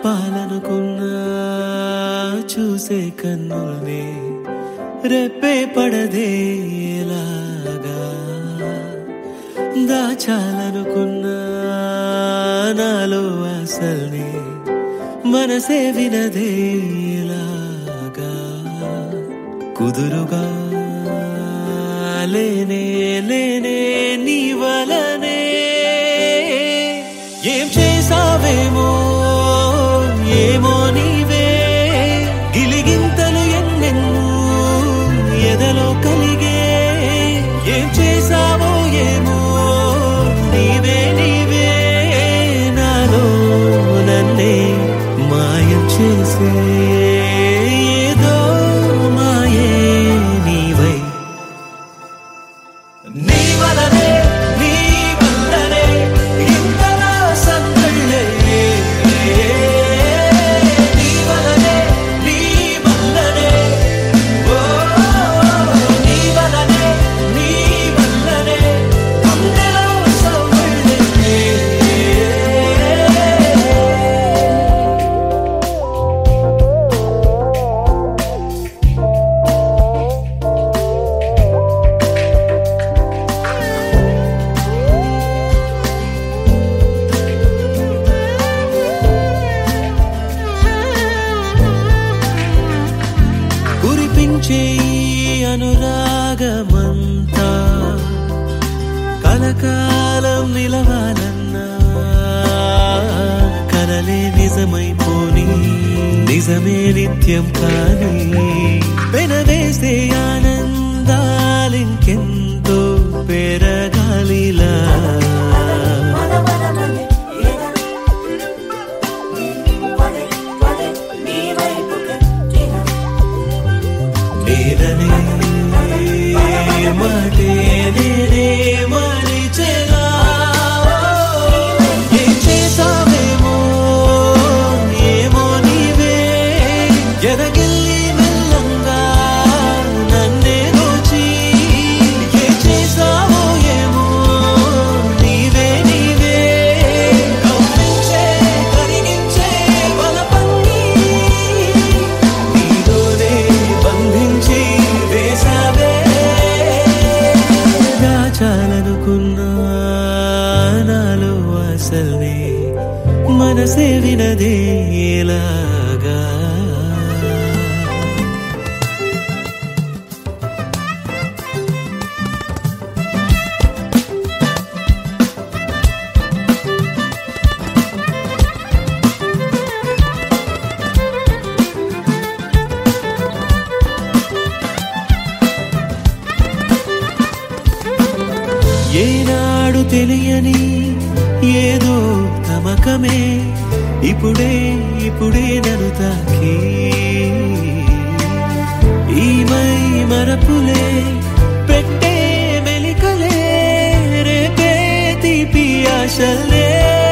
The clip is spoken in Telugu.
ఆపాలనుకున్నా చూసే కన్నుల్ని రెప్పే పడదే ఎలాగా దాచాలనుకున్నా నాలో అసల్ని మనసే వినదే ఎలాగా కుదురుగా లేనే లేనే నీ వలనే ఏం చేసావేమో ఏమో నీవే గిలిగింతలు ఎన్నెన్నో ఎదలో కలిగే ఏం చేసావో ఏమో నీవే నీవే నాలో నన్నే మాయం చేసే ఏదో మాయే నీవై నీ వలనే నీ వల్లనే ఇంతలా సందళ్ళే నీ వలనే నీ వల్లనే ఓ నీ వలనే నీ వల్లనే గుండెలో సవ్వళ్ళే కురిపించే ఈ అనురాగమంతా కలకాలం నిలవాలన్నా కలలే నిజమైపోని నిజమే నిత్యం కాని పెనవేసే ఆనందాలింకెంతో పెరగాలిలా మనమనమని ఎదరు పడే పడే నీ వైపుకి తిన నేననే మాటే నేనే మరిచెలా ఏం చేసావేమో ఏమో నీవే ఎదగిల్లి మెల్లంగా నన్నే దోచి ఏం చేసావో ఏమో నీవే నీవే కవ్వించే కరిగించే బలపన్ని నీలోనే బంధించి వేసావే దాచాలనుకున్నా నాలో అసల్ని మనసే వినదే ఎలాగా ఏనాడు తెలియని ఏదో తమకమే ఇప్పుడే ఇప్పుడే నన్ను తాకి ఈ మై మరపులే పెట్టే మెలికలే రేపే తీపి ఆశలే